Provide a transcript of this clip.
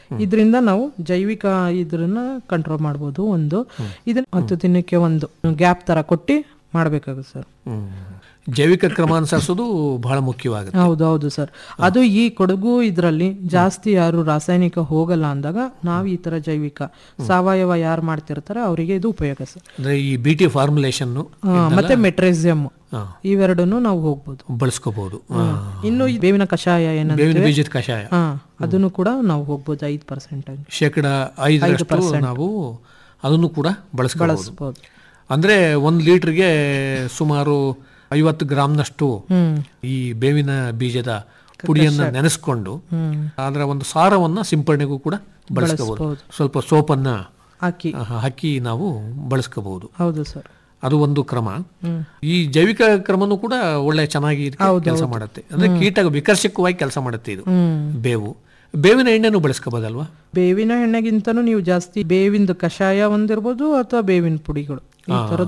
ಇದರಿಂದ ನಾವು ಜೈವಿಕ ಇದ್ರನ್ನ ಕಂಟ್ರೋಲ್ ಮಾಡ್ಬೋದು ಒಂದು ಇದನ್ನ ಹತ್ತು ದಿನಕ್ಕೆ ಒಂದು ಗ್ಯಾಪ್ ತರ ಕೊಟ್ಟು ಮಾಡ್ಬೇಕಾಗುತ್ತೆ ಸರ್ ಹ್ಮ್. ಜೈವಿಕ ಕ್ರಮ ಅನುಸರಿಸೋದು ಬಹಳ ಮುಖ್ಯವಾಗುತ್ತೆ ಹೌದು ಹೌದು ಸರ್ ಅದು ಈ ಕೊಡಗು ಇದರಲ್ಲಿ ಜಾಸ್ತಿ ಯಾರು ರಾಸಾಯನಿಕ ಹೋಗಲ್ಲ ಅಂದಾಗ ನಾವು ಈ ತರ ಜೈವಿಕ ಸಾವಯವ ಯಾರು ಮಾಡ್ತಿರ್ತಾರೆ ಅವರಿಗೆ ಇದು ಉಪಯೋಗ ಸರ್ ಅಂದ್ರೆ ಈ ಬಿ ಟಿ ಫಾರ್ಮುಲೇಷನ್ ಆ, ಮತ್ತೆ ಮೆಟ್ರೆಸಿಯಮ್ ಹಾ. ಇವೆರಡನ್ನು ನಾವು ಹೋಗ್ಬೋದು ಬಳಸ್ಕೋಬಹುದು ಇನ್ನು ಈ ಬೇವಿನ ಕಷಾಯ ಏನಂತ ಬೇವಿನ ಬೀಜದ ಕಷಾಯ ಹಾ ಅದನ್ನು ಕೂಡ ನಾವು ಹೋಗ್ಬೋದು ಐದು ಪರ್ಸೆಂಟ್ ಶೇಕಡ ಐದರಷ್ಟು ನಾವು ಅದನ್ನು ಕೂಡ ಬಳಸ್ಕೋಬಹುದು ಬಳಸ್ಬೋದು ಅಂದ್ರೆ ಒಂದು ಲೀಟರ್ಗೆ ಸುಮಾರು ಐವತ್ತು ಗ್ರಾಮ್ನಷ್ಟು ಹ್ಮ್ ಈ ಬೇವಿನ ಬೀಜದ ಪುಡಿಯನ್ನ ನೆನೆಸ್ಕೊಂಡು ಅದರ ಒಂದು ಸಾರವನ್ನ ಸಿಂಪಡಣೆಗೂ ಕೂಡ ಬಳಸ್ಕೋಬಹುದು ಸ್ವಲ್ಪ ಸೋಪನ್ನ ಹಾಕಿ ಆ, ಹಾಕಿ ನಾವು ಬಳಸ್ಕೋಬಹುದು ಹೌದು ಸರ್ ಅದು ಒಂದು ಕ್ರಮ ಈ ಜೈವಿಕ ಕ್ರಮನೂ ಕೂಡ ಒಳ್ಳೆ ಚೆನ್ನಾಗಿ ಕೆಲಸ ಮಾಡುತ್ತೆ ಅಂದ್ರೆ ಕೀಟ ವಿಕರ್ಷಕವಾಗಿ ಕೆಲಸ ಮಾಡುತ್ತೆ ಇದು ಹ್ಮ್ ಬೇವು ಬೇವಿನ ಎಣ್ಣೆನೂ ಬಳಸ್ಕೋಬೋದಲ್ವಾ ಬೇವಿನ ಎಣ್ಣೆಗಿಂತನೂ ನೀವು ಜಾಸ್ತಿ ಬೇವಿಂದು ಕಷಾಯ ಒಂದಿರ್ಬೋದು ಅಥವಾ ಬೇವಿನ ಪುಡಿಗಳು ಈ ತರ